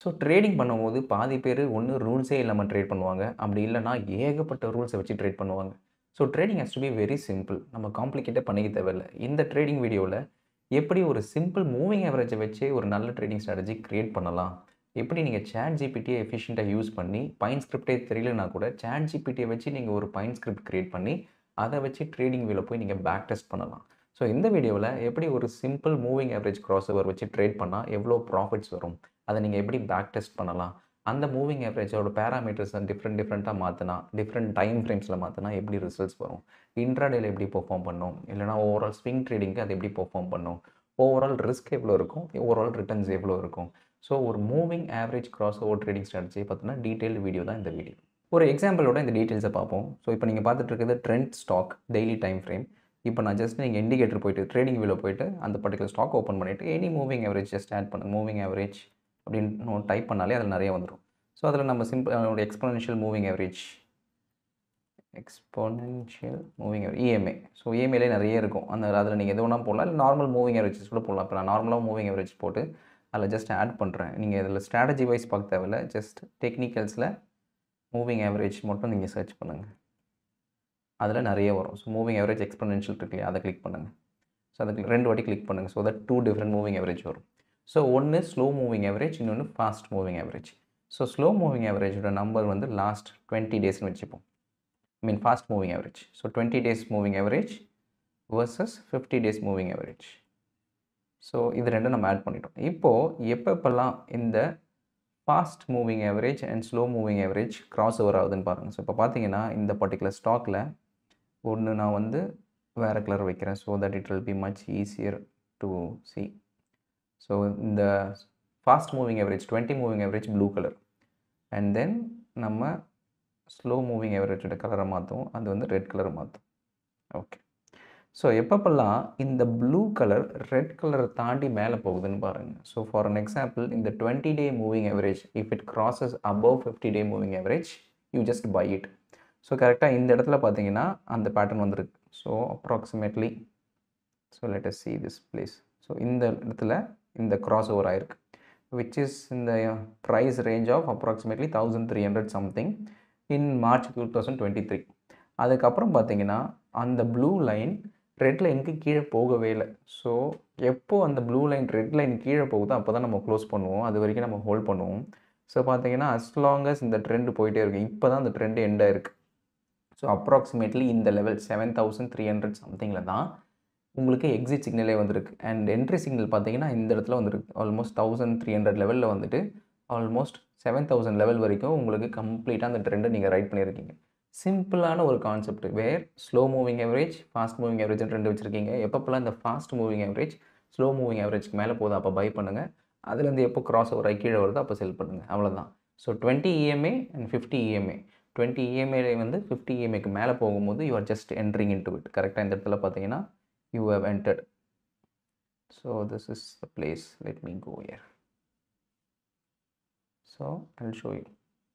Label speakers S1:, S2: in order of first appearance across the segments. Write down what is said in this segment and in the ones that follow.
S1: so trading பண்ணும்போது பாதி பேர் ஒன்று ரூல்ஸே இல்லாமல் ட்ரேட் பண்ணுவாங்க அப்படி இல்லைனா ஏகப்பட்ட ரூல்ஸை வச்சு ட்ரேட் பண்ணுவாங்க so trading has to be very simple நம்ம காம்ப்ளிகேட்டாக பண்ணிக்க தேவையில்லை இந்த ட்ரேடிங் வீடியோவில் எப்படி ஒரு சிம்பிள் மூவிங் ஆவரேஜை வச்சு ஒரு நல்ல ட்ரேடிங் ஸ்ட்ராட்டஜி க்ரியேட் பண்ணலாம் எப்படி நீங்கள் சேட் ஜிபிடியை எஃபிஷியண்ட்டாக யூஸ் பண்ணி பைன் ஸ்கிரிப்டே தெரியலனா கூட சேட் ஜிபிடியை வச்சு நீங்கள் ஒரு பைன் ஸ்கிரிப்ட் க்ரியேட் பண்ணி அதை வச்சு ட்ரேடிங் வியூவில் போய் நீங்கள் பேக் டெஸ்ட் பண்ணலாம் ஸோ இந்த வீடியோவில் எப்படி ஒரு simple moving average cross over வச்சு ட்ரேட் பண்ணால் எவ்வளோ ப்ராஃபிட்ஸ் வரும் அதை நீங்கள் எப்படி பேக் டெஸ்ட் பண்ணலாம் அந்த மூவிங் ஆவரேஜோட பேராமீட்டர்ஸை டிஃப்ரெண்ட் டிஃப்ரெண்ட்டாக மாற்றினா டிஃப்ரெண்ட் டைம் ஃப்ரேம்ஸில் மாற்றினா எப்படி ரிசல்ட்ஸ் வரும் இன்ட்ராடேல எப்படி பெர்ஃபார்ம் பண்ணும் இல்லைனா ஓவரால் ஸ்விங் ட்ரேடிங்க்கு அது எப்படி பெர்ஃபார்ம் பண்ணும் ஓவரால் ரிஸ்க் எவ்வளோ இருக்கும் ஓவரால் ரிட்டர்ன்ஸ் எவ்வளோ இருக்கும் ஸோ ஒரு moving average cross over trading strategy பார்த்தீங்கன்னா டீட்டெயில் வீடியோ தான் இந்த வீடியோ ஒரு எக்ஸாம்பிளோட இந்த டீட்டெயில்ஸை பார்ப்போம் ஸோ இப்போ நீங்கள் பார்த்துட்டு இருக்கிறது Trent stock daily time frame இப்போ நான் ஜஸ்ட் நீங்கள் இண்டிகேட்டர் போயிட்டு ட்ரேடிங் வியூவில் போயிட்டு அந்த பர்டிகுலர் ஸ்டாக் ஓப்பன் பண்ணிவிட்டு any moving average just add பண்ணுங்க மூவிங் ஆவரேஜ் அப்படின்னு டைப் பண்ணாலே அதில் நிறைய வந்துடும் ஸோ அதில் நம்ம simple exponential moving average exponential moving average EMA so இஎம்ஏலே நிறைய இருக்கும் அந்த அதில் நீங்கள் எது வேணால் போடலாம் இல்லை நார்மல் மூவிங் ஆவரேஜஸ் கூட போடலாம் இப்போ நான் நார்மலாக மூவிங் ஆவரேஜ் போட்டு அதில் ஜஸ்ட் ஆட் பண்ணுறேன் நீங்கள் இதில் ஸ்ட்ராட்டஜி வைஸ் பார்க்க தேவையில்ல ஜஸ்ட் டெக்னிக்கல்ஸில் மூவிங் ஆவரேஜ் மட்டும் நீங்கள் சர்ச் பண்ணுங்கள் அதில் நிறைய வரும் ஸோ மூவிங் ஆவரேஜ் எக்ஸ்பெனென்ஷியல் இருக்கு இல்லையா அதை கிளிக் பண்ணுங்கள் ஸோ அதுக்கு ரெண்டு வாட்டி கிளிக் பண்ணுங்கள் so that two different moving average வரும் ஸோ ஒன்று ஸ்லோ மூவிங் ஆவரேஜ் இன்னொன்று fast moving average so slow moving ஆவரேஜோட நம்பர் வந்து லாஸ்ட் டுவெண்ட்டி டேஸ்னு வச்சுப்போம் I mean fast moving average so twenty days moving average versus fifty days moving average so இது ரெண்டும் நம்ம ஆட் பண்ணிட்டோம் இப்போது எப்பப்பெல்லாம் இந்த fast moving average and slow moving average cross over ஆகுதுன்னு பாருங்கள் ஸோ இப்போ பார்த்தீங்கன்னா இந்த பர்டிகுலர் ஸ்டாக்கில் ஒன்று நான் வந்து வேறு கலர் வைக்கிறேன் so that it will be much easier to see so இந்த fast moving average twenty moving average blue colour and then நம்ம ஸ்லோ மூவிங் ஆவரேஜோட கலரை மாற்றும் அது வந்து ரெட் கலரை மாற்றும் ஓகே ஸோ எப்பப்பெல்லாம் இந்த ப்ளூ கலர் ரெட் கலரை தாண்டி மேலே போகுதுன்னு பாருங்கள் ஸோ ஃபார் அன் எக்ஸாம்பிள் இந்த twenty day moving average if it crosses above fifty day moving average you just buy it so கரெக்டாக இந்த இடத்துல பார்த்தீங்கன்னா அந்த பேட்டர்ன் வந்துருக்கு so approximately so let us see this place so இந்த இடத்துல இந்த கிராஸ் ஓவர் ஆயிருக்கு விச் இஸ் இந்த price range of approximately thousand three hundred something in March two thousand twenty three அதுக்கப்புறம் பார்த்தீங்கன்னா அந்த ப்ளூ லைன் ரெட் லைனுக்கு கீழே போகவே இல்லை ஸோ எப்போ அந்த ப்ளூ லைன் ரெட் லைன் கீழே போகுதோ அப்போ தான் நம்ம க்ளோஸ் பண்ணுவோம் அது வரைக்கும் நம்ம ஹோல்ட் பண்ணுவோம் ஸோ பார்த்தீங்கன்னா அஸ் லாங்கஸ் இந்த ட்ரெண்ட் போயிட்டே இருக்குது இப்போ தான் அந்த ட்ரெண்ட் எண்ட் ஆயிருக்கு ஸோ அப்ராக்சிமேட்லி இந்த level seven thousand three hundred சம்திங்கில் தான் உங்களுக்கு எக்ஸிட் சிக்னலே வந்திருக்கு அண்ட் என்ட்ரி சிக்னல் பார்த்தீங்கன்னா இந்த இடத்துல வந்துருக்கு ஆல்மோஸ்ட் தௌசண்ட் த்ரீ ஹண்ட்ரட் லெவலில் வந்துட்டு ஆல்மோஸ்ட் செவன் தௌசண்ட் லெவல் வரைக்கும் உங்களுக்கு கம்ப்ளீட்டாக அந்த ட்ரெண்டை நீங்கள் ரைட் பண்ணியிருக்கீங்க சிம்பிளான ஒரு concept where slow moving average fast moving average ரெண்டு வச்சுருக்கீங்க எப்பப்பெல்லாம் இந்த fast moving average slow moving ஆவரேஜ்க்கு மேலே போதும் அப்போ பை பண்ணுங்கள் அதுலேருந்து எப்போ கிராஸ் ஓவர் ஆகி கீழே வருதோ அப்போ செல் பண்ணுங்கள் அவ்வளோதான் so twenty EMA and fifty EMA twenty EMA வந்து ஃபிஃப்டி இஎம்ஏக்கு மேலே போகும்போது you are just entering in to it கரெக்டாக இந்த இடத்துல பார்த்தீங்கன்னா you have entered so this is the place let me go here so I show you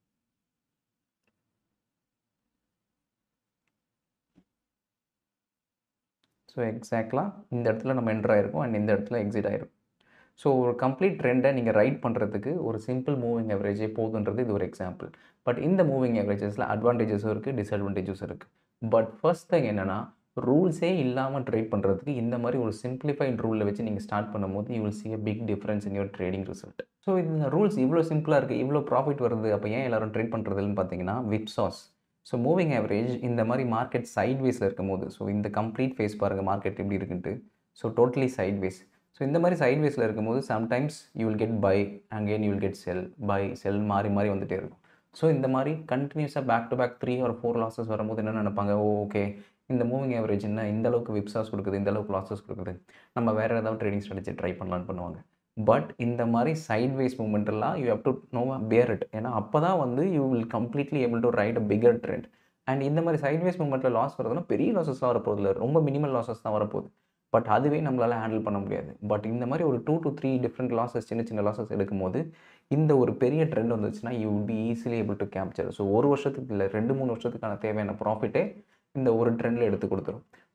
S1: so எக்ஸாக்ட்லாக இந்த இடத்துல நம்ம என்ட்ரு ஆகிருக்கோம் அண்ட் இந்த இடத்துல எக்ஸிட் ஆகிருக்கும் ஸோ ஒரு கம்ப்ளீட் ட்ரெண்டை நீங்கள் ரைட் பண்ணுறதுக்கு ஒரு சிம்பிள் மூவிங் ஆவரேஜே போதுன்றது இது ஒரு எக்ஸாம்பிள் பட் இந்த மூவிங் ஆவரேஜஸில் அட்வான்டேஜஸும் இருக்குது டிஸ்அட்வான்டேஜஸும் இருக்குது பட் ஃபர்ஸ்ட் திங் என்னென்னா ரூல்ஸே இல்லாமல் ட்ரேட் பண்ணுறதுக்கு இந்த மாதிரி ஒரு சிம்பிளிஃபைட் ரூலில் வச்சு நீங்கள் ஸ்டார்ட் பண்ணும்போது you will see a big difference in your trading result so இந்த ரூல்ஸ் இவ்வளோ சிம்பிளாக இருக்குது இவ்வளோ ப்ராஃபிட் வருது அப்போ ஏன் எல்லோரும் ட்ரேட் பண்ணுறதுன்னு பார்த்தீங்கன்னா விப்சாஸ் ஸோ மூவிங் ஆவரேஜ் இந்த மாதிரி மார்க்கெட் சைட்வேஸில் இருக்கும்போது ஸோ இந்த கம்ப்ளீட் ஃபேஸ் பாருங்கள் மார்க்கெட் எப்படி இருக்குன்ட்டு ஸோ டோட்டலி சைட்வேஸ் ஸோ இந்த மாதிரி சைட்வேஸில் இருக்கும்போது sometimes you will get buy again you will get sell buy sell மாறி மாறி வந்துகிட்டே இருக்கும் ஸோ இந்த மாதிரி கண்டினியூஸாக பேக் டு பேக் த்ரீ ஒரு ஃபோர் லாஸஸ் வரும்போது என்ன நினைப்பாங்க ஓ ஓகே இந்த மூவிங் ஆவரேஜ் என்ன இந்த அளவுக்கு விப்சாஸ் கொடுக்குது இந்த அளவுக்கு லாஸஸ் கொடுக்குது நம்ம வேறு ஏதாவது ட்ரேடிங் ஸ்ட்ராட்டஜி ட்ரை பண்ணலான்னு பண்ணுவாங்க பட் இந்த மாதிரி சைட்வேஸ் மூமெண்ட்டெல்லாம் you have to know bear it ஏன்னா அப்போ தான் வந்து you will completely able to ride a bigger trend and இந்த மாதிரி சைட்வேஸ் மூமெண்ட்டில் லாஸ் வரதுனா பெரிய லாஸஸ்லாம் வரப்போகுது இல்லை ரொம்ப மினிமல் லாஸஸ் தான் வரப்போகுது பட் அதுவே நம்மளால் ஹேண்டில் பண்ண முடியாது பட் இந்த மாதிரி ஒரு two to three different losses சின்ன சின்ன லாஸஸ் எடுக்கும்போது இந்த ஒரு பெரிய ட்ரெண்ட் வந்துச்சுன்னா you be easily able to capture so ஒரு வருஷத்துக்கு இல்லை ரெண்டு மூணு வருஷத்துக்கான தேவையான ப்ராஃபிட்டே இந்த ஒரு ட்ரெண்டில் எடுத்து கொடுத்துரும்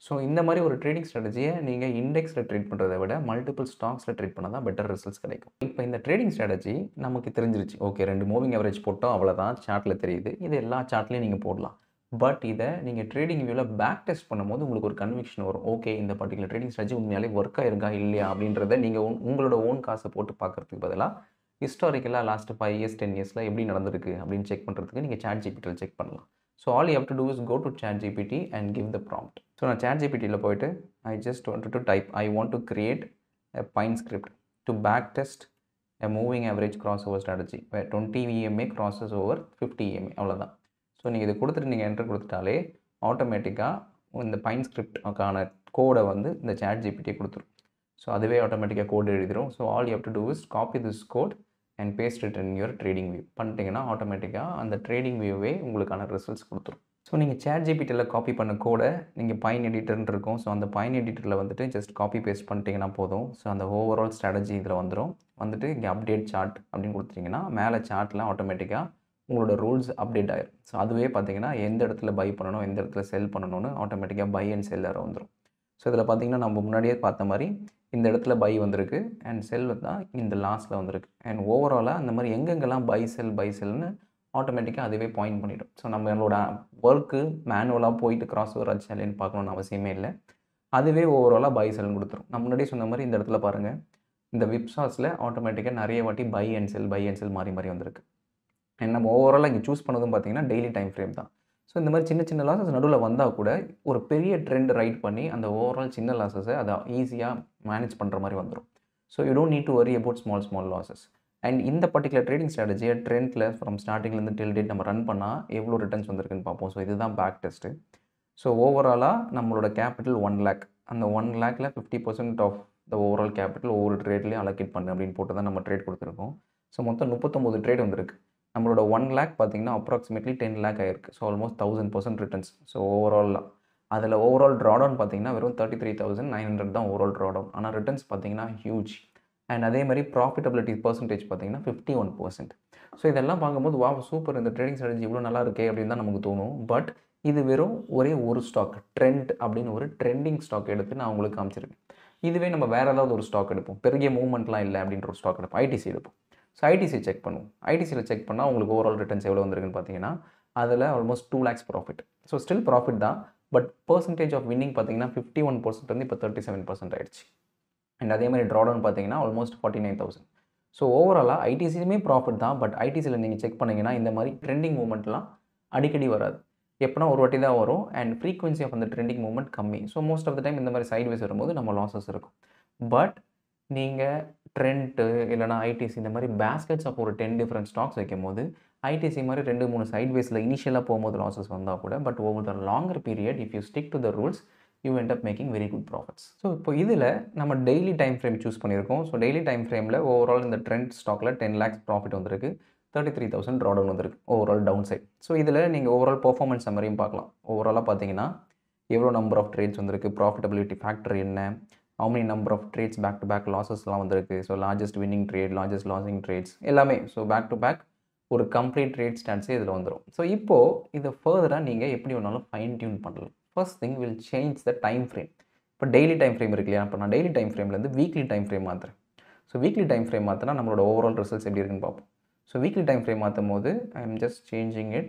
S1: ஸோ இந்த மாதிரி ஒரு ட்ரேடிங் ஸ்ட்ராட்டஜியை நீங்கள் இண்டெக்ஸில் ட்ரேட் பண்ணுறதை விட மல்டிபிள் ஸ்டாக்ஸில் ட்ரேட் பண்ணால் தான் பெட்டர் ரிசல்ட்ஸ் கிடைக்கும் இப்போ இந்த ட்ரேடிங் ஸ்ட்ராட்டஜி நமக்கு தெரிஞ்சிருச்சு ஓகே ரெண்டு மூவிங் அவரேஜ் போட்டோம் அவ்வளோதான் சார்ட்டில் தெரியுது இது எல்லா சார்ட்லேயும் நீங்கள் போடலாம் பட் இதை நீங்கள் ட்ரேடிங் வியூவில் பேக் டெஸ்ட் பண்ணும்போது உங்களுக்கு ஒரு கன்விக்ஷன் வரும் ஓகே இந்த பர்டிகுலர் ட்ரேடிங் ஸ்ட்ராட்டஜி உண்மையாலே ஒர்க் ஆயிருக்கா இல்லையா அப்படின்றத நீங்கள் உங்களோட ஓன் காசை போட்டு பார்க்கறதுக்கு பதிலாக ஹிஸ்டாரிக்கலாக லாஸ்ட் ஃபைவ் இயர்ஸ் டென் இயர்ஸில் எப்படி நடந்திருக்கு அப்படின்னு செக் பண்ணுறதுக்கு நீங்கள் சாட் ஜிபிட்டியில் செக் பண்ணலாம் so all you have to do is go to chat GPT and give the prompt so நான் சாட் ஜிபிடியில் போயிட்டு I just want to type I want to create a Pine script to back test a moving average cross over strategy twenty EMA crosses over fifty EMA அவ்வளோதான் so நீங்கள் இதை கொடுத்துட்டு நீங்கள் enter கொடுத்துட்டாலே ஆட்டோமேட்டிக்காக இந்த பைன் ஸ்கிரிப்டுக்கான கோடை வந்து இந்த சாட் ஜிபிடியை கொடுத்துரும் ஸோ அதுவே ஆட்டோமேட்டிக்காக கோடு எழுதிடும் so all you have to do is copy this code and paste it in your TradingView பண்ணிட்டீங்கன்னா ஆட்டோமேட்டிக்காக அந்த ட்ரேடிங் வியூவே உங்களுக்கான ரிசல்ட்ஸ் கொடுத்துரும் ஸோ நீங்கள் சேட் ஜிபிட்டியில் காப்பி பண்ண கோடை நீங்கள் பைன் எடிட்டர்னு இருக்கும் ஸோ அந்த பைன் எடிட்டரில் வந்துட்டு ஜஸ்ட் காப்பி பேஸ்ட் பண்ணிட்டீங்கன்னா போதும் ஸோ அந்த ஓவரால் ஸ்ட்ராட்டஜி இதில் வந்துடும் வந்துட்டு இங்கே அப்டேட் சார்ட் அப்படின்னு கொடுத்துட்டிங்கன்னா மேலே சார்ட்டில் ஆட்டோமேட்டிக்காக உங்களோட ரூல்ஸ் அப்டேட் ஆயிரும் ஸோ அதுவே பார்த்தீங்கன்னா எந்த இடத்துல பை பண்ணணும் எந்த இடத்துல செல் பண்ணணும்னு ஆட்டோமேட்டிக்காக பை அண்ட் செல்லர் வந்துடும் ஸோ இதில் பார்த்தீங்கன்னா நம்ம முன்னாடியே பார்த்த மாதிரி இந்த இடத்துல பை வந்திருக்கு அண்ட் செல் தான் இந்த லாஸ்ட்டில் வந்திருக்கு அண்ட் ஓவராலாக அந்த மாதிரி எங்கெங்கெல்லாம் பை செல் பை செல்னு ஆட்டோமேட்டிக்காக அதுவே பாயிண்ட் பண்ணிடும் ஸோ நம்மளோட ஒர்க்கு மேனுவலாக போயிட்டு கிராஸ் ஓவர் ஆச்சு இல்லைன்னு பார்க்கணுன்னு அவசியமே இல்லை அதுவே ஓவராலாக பை செல்னு கொடுத்துரும் நம்ம முன்னாடியே சொன்ன மாதிரி இந்த இடத்துல பாருங்கள் இந்த விப்சாஸில் ஆட்டோமேட்டிக்காக நிறைய வாட்டி buy and sell buy and sell மாறி மாறி வந்திருக்கு அண்ட் நம்ம ஓவராலாக இங்கே சூஸ் பண்ணதும் பார்த்தீங்கன்னா டெய்லி டைம் ஃப்ரேம் தான் ஸோ இந்த மாதிரி சின்ன சின்ன லாசஸ் நடுவில் வந்தால் கூட ஒரு பெரிய ட்ரெண்ட் ரைட் பண்ணி அந்த ஓவரால் சின்ன லாசஸை அதை ஈஸியாக மேனேஜ் பண்ணுற மாதிரி வந்துடும் so you don't need to worry about small small losses and இந்த பர்டிகுலர் ட்ரேடிங் ஸ்ட்ராட்டஜியை ட்ரெண்டில் ஃப்ரம் ஸ்டார்டிங்லேருந்து டில் டேட் நம்ம ரன் பண்ணால் எவ்வளோ ரிட்டர்ன்ஸ் வந்திருக்குன்னு பார்ப்போம் ஸோ இதுதான் பேக் டெஸ்ட்டு ஸோ ஓவராலாக நம்மளோட கேபிட்டல் ஒன் லேக் அந்த ஒன் லேக்கில் fifty percent of the overall capital ஒவ்வொரு ட்ரேட்லேயும் அலோகேட் பண்ணு அப்படின்னு போட்டு தான் நம்ம ட்ரேட் கொடுத்துருக்கோம் ஸோ மொத்தம் முப்பத்தொம்போது ட்ரேட் வந்திருக்கு நம்மளோட ஒன் லேக் பார்த்தீங்கன்னா அப்ராக்சிமேட்லி டென் லேக் ஆயிருக்கு so almost thousand percent returns so ஓவராலாக அதில் ஓவரால் ட்ராடவுன் பார்த்தீங்கன்னா வெறும் thirty three thousand nine hundred தான் ஓவரால் ட்ராடவுன் ஆனால் ரிட்டர்ன்ஸ் பார்த்தீங்கன்னா ஹியூஜ் அண்ட் அதே மாதிரி ப்ராஃபிட்டபிலிட்டி பர்சன்டேஜ் பார்த்தீங்கன்னா ஃபிஃப்டி ஒன் பர்சன்ட் ஸோ இதெல்லாம் பார்க்கும்போது வா சூப்பர் இந்த ட்ரேடிங் ஸ்ட்ராட்டஜி இவ்வளோ நல்லா இருக்கே அப்படின்னு தான் நமக்கு தோணும் பட் இது வெறும் ஒரே ஒரு ஸ்டாக் ட்ரெண்ட் அப்படின்னு ஒரு ட்ரெண்டிங் ஸ்டாக் எடுத்து நான் உங்களுக்கு காமிச்சிருக்கேன் இதுவே நம்ம வேறு ஏதாவது ஒரு ஸ்டாக் எடுப்போம் பெரிய மூவ்மெண்ட்லாம் இல்லை அப்படின்ற ஒரு ஸ்டாக் எடுப்போம் ஐடிசி எடுப்போம் ஸோ ஐடிசி செக் பண்ணுவோம் ஐடிசியில் செக் பண்ணால் உங்களுக்கு ஓவரால் ரிட்டர்ன்ஸ் எவ்வளோ வந்திருக்குன்னு பார்த்தீங்கன்னா அதில் almost two lakhs profit so still profit தான் பட் பர்சன்டேஜ் ஆஃப் வின்னிங் பார்த்தீங்கன்னா ஃபிஃப்டி ஒன் பர்சன்ட் வந்து இப்போ தேர்ட்டி செவன் பர்சன்ட் ஆயிடுச்சு அண்ட் அதே மாதிரி ட்ராடவுன் பார்த்தீங்கன்னா almost forty nine thousand so ஓவராலாக ஐடிசியுமே ப்ராஃபிட் தான் பட் ஐடிசியில் நீங்கள் செக் பண்ணிங்கன்னா இந்த மாதிரி ட்ரெண்டிங் மூமெண்ட்லாம் அடிக்கடி வராது எப்போனா ஒரு வாட்டி தான் வரும் அண்ட் ஃப்ரீக்வன்சி ஆஃப் அந்த ட்ரெண்டிங் மூமெண்ட் கம்மி so most of the time இந்த மாதிரி சைட்வேஸ் வரும்போது நம்ம லாசஸ் இருக்கும் பட் நீங்கள் ட்ரெண்ட்டு இல்லைனா ஐடிசி இந்த மாதிரி பேஸ்கெட்ஸ் ஆஃப் ஒரு டென் டிஃப்ரெண்ட் ஸ்டாக்ஸ் வைக்கும் போது ஐடிசி மாதிரி ரெண்டு மூணு சைட்வேஸில் இனிஷியலாக போகும்போது லாசஸ் வந்தால் கூட but over the longer period if you stick to the rules you end up making very good profits so இப்போ இதில் நம்ம டெய்லி டைம் ஃப்ரேம் சூஸ் பண்ணியிருக்கோம் ஸோ டெய்லி டைம் ஃப்ரேமில் ஓவரால் இந்த ட்ரெண்ட் ஸ்டாக்கில் டென் லேக்ஸ் ப்ராஃபிட் வந்திருக்கு தேர்ட்டி த்ரீ தௌசண்ட் ட்ராடவுன் வந்திருக்கு overall down side so இதில் நீங்கள் ஓவரால் பர்ஃபார்மன்ஸ் சம்மரியும் பார்க்கலாம் ஓவராலாக பார்த்தீங்கன்னா எவ்வளோ நம்பர் ஆஃப் ட்ரேட்ஸ் வந்திருக்கு ப்ராஃபிட்டபிலிட்டி ஃபேக்டர் என்ன how many number of trades back to back லாசஸ்லாம் வந்திருக்கு so largest winning trade largest losing trades எல்லாமே ஸோ பேக் டு பேக் ஒரு கம்ப்ளீட் ட்ரேட் ஸ்டாட்ஸே இதில் வந்துடும் ஸோ இப்போது இதை ஃபர்தராக நீங்கள் எப்படி வேணாலும் ஃபைன் டியூன் பண்ணலாம் first thing will change the time frame இப்போ டெய்லி டைம் ஃப்ரேம் இருக்கு இல்லையா இப்போ நான் டெய்லி டைம் ஃப்ரேம்லேருந்து வீக்லி டைம் ஃப்ரேம் மாற்றுறேன் ஸோ வீக்லி டைம் ஃப்ரேம் மாற்றினா நம்மளோட ஓவரால் ரிசல்ட்ஸ் எப்படி இருக்குன்னு பார்ப்போம் ஸோ வீக்லி டைம் ஃப்ரேம் மாற்றும் போது I am just changing it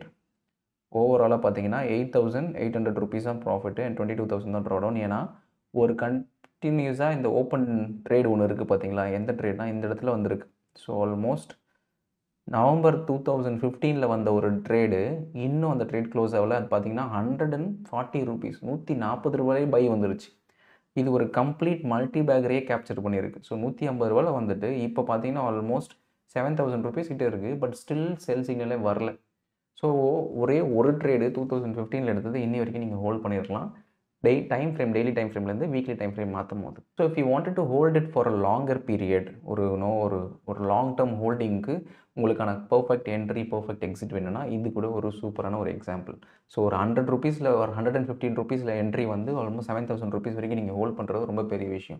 S1: ஓவராலாக பார்த்தீங்கன்னா eight thousand eight hundred rupees தான் profit and twenty two thousand தான் ட்ராடவுன் ஏன்னா ஒரு கண்டினியூஸாக இந்த ஓப்பன் ட்ரேட் ஒன்று இருக்குது பார்த்தீங்களா எந்த ட்ரேட்னா இந்த இடத்துல வந்திருக்கு so almost November two thousand ஃபிஃப்டீனில் வந்த ஒரு ட்ரேடு இன்னும் அந்த ட்ரேட் க்ளோஸ் ஆகல அது பார்த்தீங்கன்னா ஹண்ட்ரட் அண்ட் ஃபார்ட்டி ருபீஸ் நூற்றி நாற்பது ரூபாயே பை வந்துருச்சு இது ஒரு கம்ப்ளீட் மல்டி பேக்கரையே கேப்சர் பண்ணியிருக்கு ஸோ நூற்றி ஐம்பது ரூபாயில் வந்துட்டு இப்போ பார்த்தீங்கன்னா ஆல்மோஸ்ட் செவன் தௌசண்ட் ருபீஸ் கிட்டே இருக்குது பட் ஸ்டில் செல் சிக்னலே வரல ஸோ ஒரே ஒரு ட்ரேடு டூ தௌசண்ட் ஃபிஃப்டீனில் எடுத்தது இன்னி வரைக்கும் நீங்கள் ஹோல்ட் பண்ணியிருக்கலாம் டெய் டைம் ஃப்ரேம் டெய்லி டைம் ஃப்ரேம்லேருந்து வீக்லி டைம் ஃப்ரேம் மாற்றும் போது so if you wanted to hold it for a longer period ஒரு நோ ஒரு ஒரு லாங் டேர்ம் ஹோல்டிங்க்கு உங்களுக்கான பர்ஃபெக்ட் என்ட்ரி பர்ஃபெக்ட் எக்ஸிட் வேணும்னா இது கூட ஒரு சூப்பரான ஒரு எக்ஸாம்பிள் ஸோ ஒரு ஹண்ட்ரட் ருபீஸில் ஒரு ஹண்ட்ரட் அண்ட் ஃபிஃப்டின் ருபீஸில் என்ட்ரி வந்து ஆல்மோஸ்ட் செவன் தௌசண்ட் ருபீஸ் வரைக்கும் நீங்கள் ஹோல்ட் பண்ணுறது ரொம்ப பெரிய விஷயம்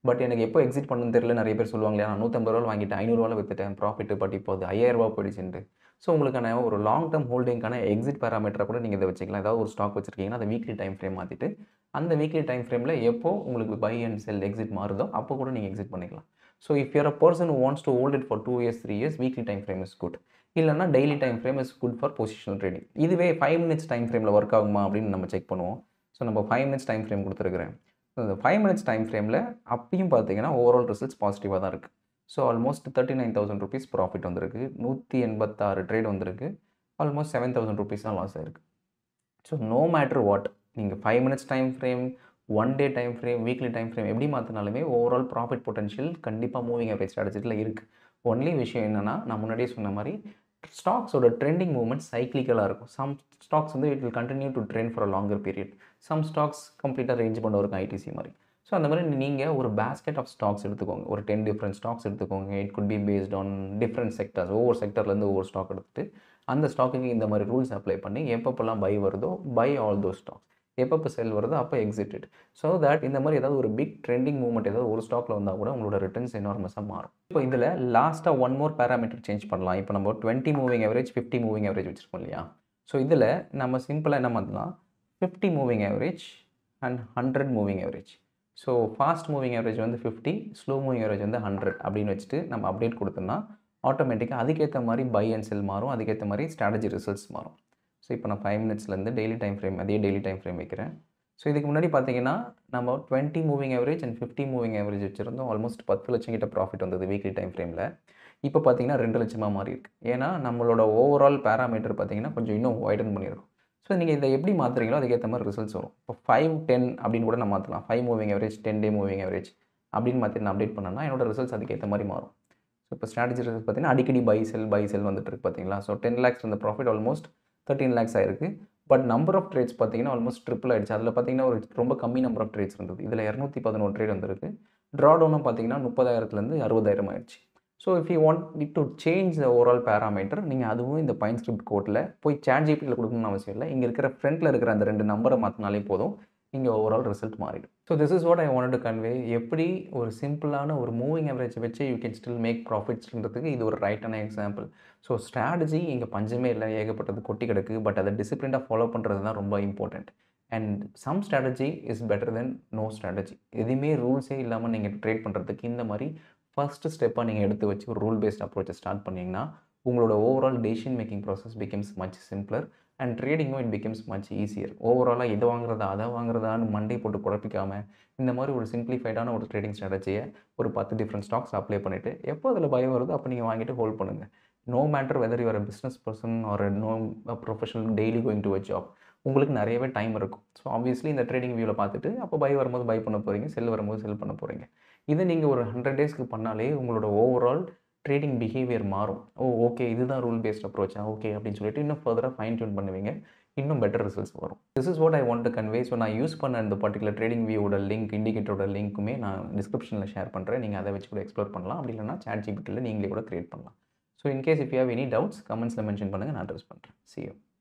S1: பட் எனக்கு எப்போ எக்ஸிட் பண்ணணும்னு தெரியல நிறைய பேர் சொல்லுவாங்க இல்லையா நான் நூற்றம்பது ரூபா வாங்கிட்டேன் ஐநூறுரூவாவில் விற்றுட்டேன் ப்ராஃபிட் பட் இப்போ அது ஐயாயிரரூபா போயிடுச்சுன்ட்டு ஸோ உங்களுக்கான ஒரு லாங் டேர்ம் ஹோல்டிங்கான எக்ஸிட் பேராமீட்டரை கூட நீங்கள் இதை வச்சுக்கலாம் ஏதாவது ஒரு ஸ்டாக் வச்சிருக்கீங்கன்னா அதை வீக்லி டைம் ஃப்ரேம் மாற்றிட்டு அந்த வீக்லி டைம் ஃப்ரேமில் எப்போ உங்களுக்கு பை அண்ட் செல் எக்ஸிட் மாறுதோ அப்போ கூட நீங்கள் எக்ஸிட் பண்ணிக்கலாம் so if you're a person wants to hold it for two years three years weekly time frame is good இல்லைனா daily time frame is good for positional trading இதுவே five minutes time ஃப்ரேமில் work ஆகுமா அப்படின்னு நம்ம check பண்ணுவோம் so நம்ம five minutes time frame கொடுத்துருக்குறேன் so இந்த ஃபைவ் மினிட்ஸ் டைம் ஃப்ரேமில் அப்பயும் பார்த்தீங்கன்னா ஓவரால் ரிசல்ட்ஸ் பாசிட்டிவாக தான் இருக்குது so almost thirty nine thousand rupees profit வந்திருக்கு நூற்றி எண்பத்தாறு ட்ரேட் வந்திருக்கு ஆல்மோஸ்ட் செவன் தௌசண்ட் ருபீஸ் தான் லாஸ் ஆயிருக்கு ஸோ நோ மேட்ரு வாட் நீங்கள் five minutes time frame one day time frame weekly time frame எப்படி மாற்றினாலுமே ஓவரால் ப்ராஃபிட் பொட்டன்ஷியல் கண்டிப்பாக மூவிங் ஆவரேஜ் ஸ்ட்ராட்டஜியில் இருக்குது ஒன்லி விஷயம் என்னென்னா நான் முன்னாடியே சொன்ன மாதிரி ஸ்டாக்ஸோட ட்ரெண்டிங் மூவ்மெண்ட் சைக்ளிக்கலாக இருக்கும் சம் ஸ்டாக்ஸ் வந்து it will continue to trend for a longer period some stocks கம்ப்ளீட்டாக ரேஞ்ச் பண்ண இருக்கும் ஐடிசி மாதிரி ஸோ அந்த மாதிரி நீங்கள் ஒரு பேஸ்கெட் ஆஃப் ஸ்டாக்ஸ் எடுத்துக்கோங்க ஒரு டென் டிஃப்ரெண்ட் ஸ்டாக்ஸ் எடுத்துக்கோங்க it could be based on different sectors ஒவ்வொரு செக்டர்லேருந்து ஒவ்வொரு ஸ்டாக் எடுத்துட்டு அந்த ஸ்டாக்குக்கு இந்த மாதிரி ரூல்ஸ் அப்ளை பண்ணி எப்பப்போல்லாம் பை வருதோ பை ஆல் தோ ஸ்டாக்ஸ் எப்பப்போ செல் வருதோ அப்போ எக்ஸிட்டட் ஸோ தட் இந்த மாதிரி ஏதாவது ஒரு பிக் ட்ரெண்டிங் மூவ்மெண்ட் ஏதாவது ஒரு ஸ்டாக்கில் வந்தால் கூட உங்களோட ரிட்டர்ன்ஸ் எனார்மஸாக மாறும் இப்போ இதில் லாஸ்ட்டாக ஒன் மோர் பேராமீட்டர் சேஞ்ச் பண்ணலாம் இப்போ நம்ம twenty moving average fifty moving average வச்சுருக்கோம் இல்லையா ஸோ இதில் நம்ம சிம்பிளாக என்ன பண்ணலாம் fifty moving average and hundred moving average so fast moving average வந்து ஃபிஃப்டி ஸ்லோ மூவிங் ஆவரேஜ் வந்து ஹண்ட்ரட் அப்படின்னு வச்சுட்டு நம்ம அப்டேட் கொடுத்தோம்னா ஆட்டோமேட்டிக்காக அதுக்கேற்ற மாதிரி பை அண்ட் செல் மாறும் அதுக்கேற்ற மாதிரி ஸ்ட்ராட்டஜி ரிசல்ட்ஸ் மாறும் ஸோ இப்போ நான் ஃபைவ் மினிட்ஸ்லேருந்து டெய்லி டைம் ஃப்ரேம் அதே டெய்லி டைம் ஃப்ரேம் வைக்கிறேன் ஸோ இதுக்கு முன்னாடி பார்த்தீங்கன்னா நம்ம twenty moving average and fifty moving average வச்சுருந்தோம் ஆல்மோஸ்ட் பத்து லட்சம் கிட்ட ப்ராஃபிட் வந்தது வீக்லி டைம் ஃப்ரேமில் இப்போ பார்த்தீங்கன்னா ரெண்டு லட்சமாக மாறி இருக்கு ஏன்னா நம்மளோட ஓவரால் பேராமீட்டர் பார்த்தீங்கன்னா கொஞ்சம் இன்னும் வைடன் பண்ணியிருக்கும் ஸோ நீங்கள் இதை எப்படி மாற்றுறீங்களோ அதுக்கேற்ற மாதிரி ரிசல்ட்ஸ் வரும் இப்போ ஃபைவ் டென் அப்படின்னு கூட நான் மாற்றலாம் five moving average ten day moving average அப்படின்னு மாற்றி நான் அப்டேட் பண்ணேன்னா என்னோட ரிசல்ட்ஸ் அதுக்கேற்ற மாதிரி மாறும் ஸோ இப்போ ஸ்ட்ராட்டஜி ரிசல்ட்ஸ் பார்த்தீங்கன்னா அடிக்கடி பை செல் பை செல் வந்துட்டு இருக்கு பார்த்தீங்களா ஸோ டென் லேக்ஸ் இருந்த ப்ராஃபிட் ஆல்மோஸ்ட் தேர்ட்டின் லேக்ஸ் ஆயிருக்கு பட் நம்பர் ஆஃப் ட்ரேட்ஸ் பார்த்தீங்கன்னா ஆல்மோஸ்ட் ட்ரிபிள் ஆயிடுச்சு அதில் பார்த்தீங்கன்னா ஒரு ரொம்ப கம்மி நம்பர் ஆஃப் ட்ரேட்ஸ் இருந்தது இதில் இரநூத்தி பதினோரு ட்ரேட் வந்திருக்கு ட்ரா டவுனும் பார்த்தீங்கன்னா முப்பதாயிரத்துலேருந்து அறுபதாயிரம் ஆயிடுச்சு so if you want it to change the overall parameter நீங்கள் அதுவும் இந்த பைன் ஸ்கிரிப்ட் கோட்டில் போய் சேட் ஜிபியில் கொடுக்கணும்னு அவசியம் இல்லை இங்கே இருக்கிற ஃப்ரண்ட்டில் இருக்கிற அந்த ரெண்டு நம்பரை மாற்றினாலே போதும் இங்கே ஓவரால் ரிசல்ட் மாறிடும் so this is what I want to convey எப்படி ஒரு சிம்பிளான ஒரு மூவிங் ஆவரேஜ் வச்சு யூ கேன் ஸ்டில் மேக் ப்ராஃபிட்ஸ்ன்றதுக்கு இது ஒரு ரைட்டான எக்ஸாம்பிள் ஸோ ஸ்ட்ராட்டஜி இங்கே பஞ்சமே இல்லை ஏகப்பட்டது கொட்டி கிடக்கு பட் அதை டிசிப்ளினாக ஃபாலோ பண்ணுறது தான் ரொம்ப important and some strategy is better than no strategy எதுவுமே ரூல்ஸே இல்லாமல் நீங்கள் ட்ரேட் பண்ணுறதுக்கு இந்த மாதிரி ஃபஸ்ட்டு ஸ்டெப்பாக நீங்கள் எடுத்து வச்சு ஒரு ரூல் பேஸ்ட் அப்ரோச்சை ஸ்டார்ட் பண்ணிங்கன்னா உங்களோட overall decision making process becomes much simpler and ட்ரேடிங்கும் இட் பிகம்ஸ் மச் ஈஸியர் ஓவராலாக இதை வாங்குறதா அதை வாங்குறதான்னு மண்டை போட்டு குழப்பிக்காமல் இந்த மாதிரி ஒரு சிம்பிளிஃபைடான ஒரு ட்ரேடிங் ஸ்ட்ராட்டஜியை ஒரு பத்து டிஃப்ரெண்ட் ஸ்டாக்ஸ் அப்ளை பண்ணிவிட்டு எப்போ அதில் பயம் வருதோ அப்போ நீங்கள் வாங்கிட்டு ஹோல்ட் பண்ணுங்கள் no matter whether your business person ஒரு no professional daily going to a job உங்களுக்கு நிறையவே டைம் இருக்கும் ஸோ ஆப்வியஸ்லி இந்த ட்ரேடிங் வியூவில் பார்த்துட்டு அப்போ பை வரும்போது பை பண்ண போகிறீங்க செல் வரும்போது செல் பண்ண போகிறீங்க இதை நீங்கள் ஒரு ஹண்ட்ரட் டேஸ்க்கு பண்ணாலே உங்களோட ஓவரால் ட்ரேடிங் பிஹேவியர் மாறும் ஓ ஓகே இதுதான் ரூல் பேஸ்ட் அப்ரோச்சா ஓகே அப்படின்னு சொல்லிட்டு இன்னும் ஃபர்தராக ஃபைன் டியூன் பண்ணுவீங்க இன்னும் பெட்டர் ரிசல்ட்ஸ் வரும் this is what I want to convey so நான் யூஸ் பண்ண இந்த பர்டிகுலர் ட்ரேடிங் வியூவோட லிங்க் இண்டிகேட்டரோட லிங்க்குமே நான் டிஸ்கிரிப்ஷனில் ஷேர் பண்ணுறேன் நீங்கள் அதை வச்சு கூட எக்ஸ்ப்ளோர் பண்ணலாம் அப்படி இல்லைனா சாட் ஜிபிட்டியில் நீங்களே கூட க்ரியேட் பண்ணலாம் so in case if you have any doubts கமெண்ட்ஸில் மென்ஷன் பண்ணுங்கள் நான் அட்ரஸ் பண்ணுறேன் சி யூ